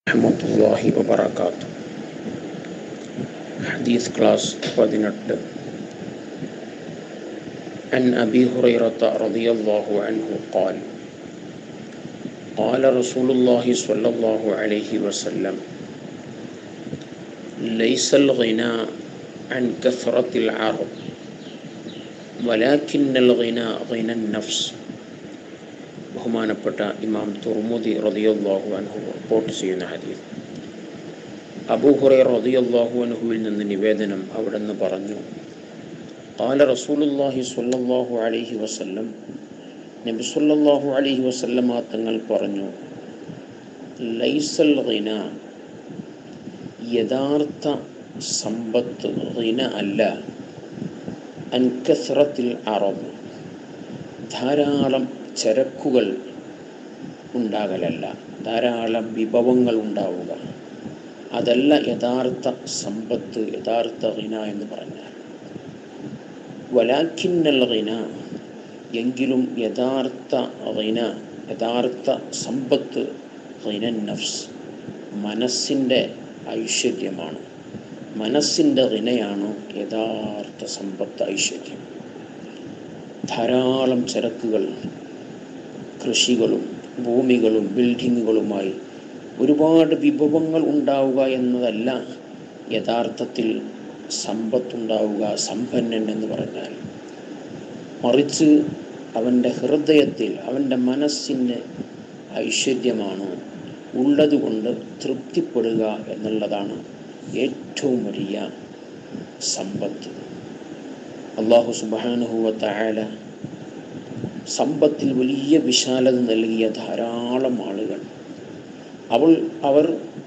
ورحمة الله وبركاته حديث كلاس പതിനെട്ട് عن أبي هريرة رضي الله عنه قال قال رسول الله صلى الله عليه وسلم ليس الغنى عن كثرة العرب ولكن الغنى غنى النفس ബഹുമാനപ്പെട്ട ഇമാം തുർമുദി റതിയല്ലാഹു അൻഹു റിപ്പോർട്ട് ചെയ്യുന്ന ഹദീസ് അബൂഹുറൈ റതിയല്ലാഹു അൻഹുവിൽ നിന്ന് നിവേദനം അവിടെ നിന്ന് പറഞ്ഞു قال رسول الله صلى الله عليه وسلم നബി സല്ലല്ലാഹു അലൈഹി വസല്ലമ തങ്ങൾ പറഞ്ഞു ലൈസൽ ഗിന യഥാർത്ഥ സമ്പത്ത് ഗിന അല്ല അൻകസ്രത്തിൽ അറബ് ധാരാളം ചരക്കുകൾ ഉണ്ടാകലല്ല ധാരാളം വിഭവങ്ങൾ ഉണ്ടാവുക അതല്ല യഥാർത്ഥ സമ്പത്ത് യഥാർത്ഥ ഹിന എന്ന് പറഞ്ഞാൽ വലാഖിന്നൽ ഹിന എങ്കിലും യഥാർത്ഥ ഹിന യഥാർത്ഥ സമ്പത്ത് ഹിന നഫ്സ് മനസ്സിൻ്റെ ഐശ്വര്യമാണ് മനസ്സിൻ്റെ ഹിനയാണ് യഥാർത്ഥ സമ്പത്ത് ഐശ്വര്യം ധാരാളം ചരക്കുകൾ കൃഷികളും ഭൂമികളും ബിൽഡിങ്ങുകളുമായി ഒരുപാട് വിഭവങ്ങൾ ഉണ്ടാവുക എന്നതല്ല യഥാർത്ഥത്തിൽ സമ്പത്തുണ്ടാവുക സമ്പന്നൻ എന്ന് പറഞ്ഞാൽ മറിച്ച് അവൻ്റെ ഹൃദയത്തിൽ അവൻ്റെ മനസ്സിൻ്റെ ഐശ്വര്യമാണ് ഉള്ളതുകൊണ്ട് തൃപ്തിപ്പെടുക എന്നുള്ളതാണ് ഏറ്റവും വലിയ സമ്പത്ത് അള്ളാഹു സുബാനുഹുവ തായാല സമ്പത്തിൽ വലിയ വിശാലത നൽകിയ ധാരാളം ആളുകൾ അവൾ അവർ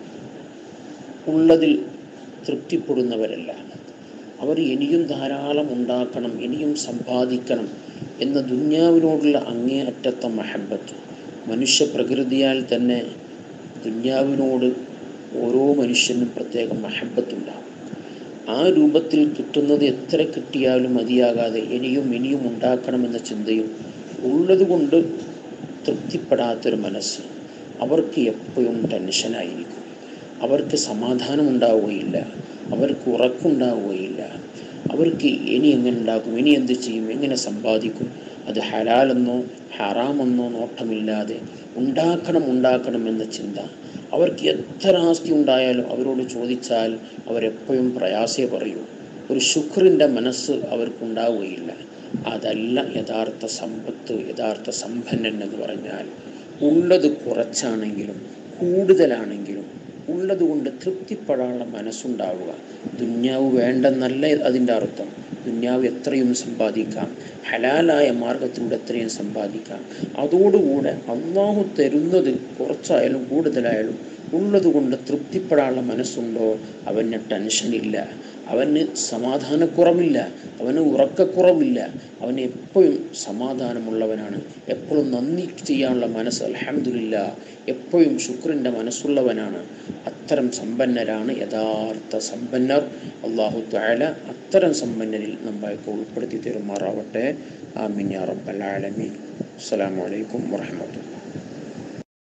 ഉള്ളതിൽ തൃപ്തിപ്പെടുന്നവരല്ല അവർ ഇനിയും ധാരാളം ഉണ്ടാക്കണം ഇനിയും സമ്പാദിക്കണം എന്ന ദുന്യാവിനോടുള്ള അങ്ങേയറ്റത്തെ മഹബത്ത് മനുഷ്യ പ്രകൃതിയാൽ തന്നെ ദുന്യാവിനോട് ഓരോ മനുഷ്യനും പ്രത്യേക മഹബത്തുണ്ടാകും ആ രൂപത്തിൽ കിട്ടുന്നത് എത്ര കിട്ടിയാലും മതിയാകാതെ ഇനിയും ഇനിയും ഉണ്ടാക്കണമെന്ന ചിന്തയും ഉള്ളതുകൊണ്ട് തൃപ്തിപ്പെടാത്തൊരു മനസ്സ് അവർക്ക് എപ്പോഴും ടെൻഷനായിരിക്കും അവർക്ക് സമാധാനം ഉണ്ടാവുകയില്ല അവർക്ക് ഉറക്കുണ്ടാവുകയില്ല അവർക്ക് ഇനി എങ്ങനെ ഉണ്ടാക്കും ഇനി എന്ത് ചെയ്യും എങ്ങനെ സമ്പാദിക്കും അത് ഹലാലെന്നോ ഹറാമെന്നോ നോട്ടമില്ലാതെ ഉണ്ടാക്കണം ഉണ്ടാക്കണം എന്ന ചിന്ത അവർക്ക് എത്ര ആസ്തി ഉണ്ടായാലും അവരോട് ചോദിച്ചാൽ അവരെപ്പോഴും പ്രയാസേ പറയൂ ഒരു ശുക്രിൻ്റെ മനസ്സ് അവർക്കുണ്ടാവുകയില്ല അതല്ല യഥാർത്ഥ സമ്പത്ത് യഥാർത്ഥ സമ്പന്നൻ എന്ന് പറഞ്ഞാൽ ഉള്ളത് കുറച്ചാണെങ്കിലും കൂടുതലാണെങ്കിലും ഉള്ളത് കൊണ്ട് തൃപ്തിപ്പെടാനുള്ള മനസ്സുണ്ടാവുക ദുന്യാവ് വേണ്ടെന്നല്ല അതിൻ്റെ അർത്ഥം ദുന്യാവ് എത്രയും സമ്പാദിക്കാം ഹലാലായ മാർഗത്തിലൂടെ എത്രയും സമ്പാദിക്കാം അതോടുകൂടെ അള്ളാഹു തരുന്നത് കുറച്ചായാലും കൂടുതലായാലും ഉള്ളത് കൊണ്ട് തൃപ്തിപ്പെടാനുള്ള മനസ്സുണ്ടോ അവന് ടെൻഷനില്ല അവന് സമാധാനക്കുറവില്ല അവന് ഉറക്കക്കുറവില്ല അവന് എപ്പോഴും സമാധാനമുള്ളവനാണ് എപ്പോഴും നന്ദി ചെയ്യാനുള്ള മനസ്സ് അലഹമില്ല എപ്പോഴും ശുക്രൻ്റെ മനസ്സുള്ളവനാണ് അത്തരം സമ്പന്നരാണ് യഥാർത്ഥ സമ്പന്നർ അള്ളാഹു താല അത്തരം സമ്പന്നരിൽ നമ്മളൊക്കെ ഉൾപ്പെടുത്തി തരുമാറാവട്ടെ ആമിൻ യാ റബ്ബൽ ആലമീൻ അസ്സലാമു അലൈക്കും വറഹ്മത്തുള്ളാഹി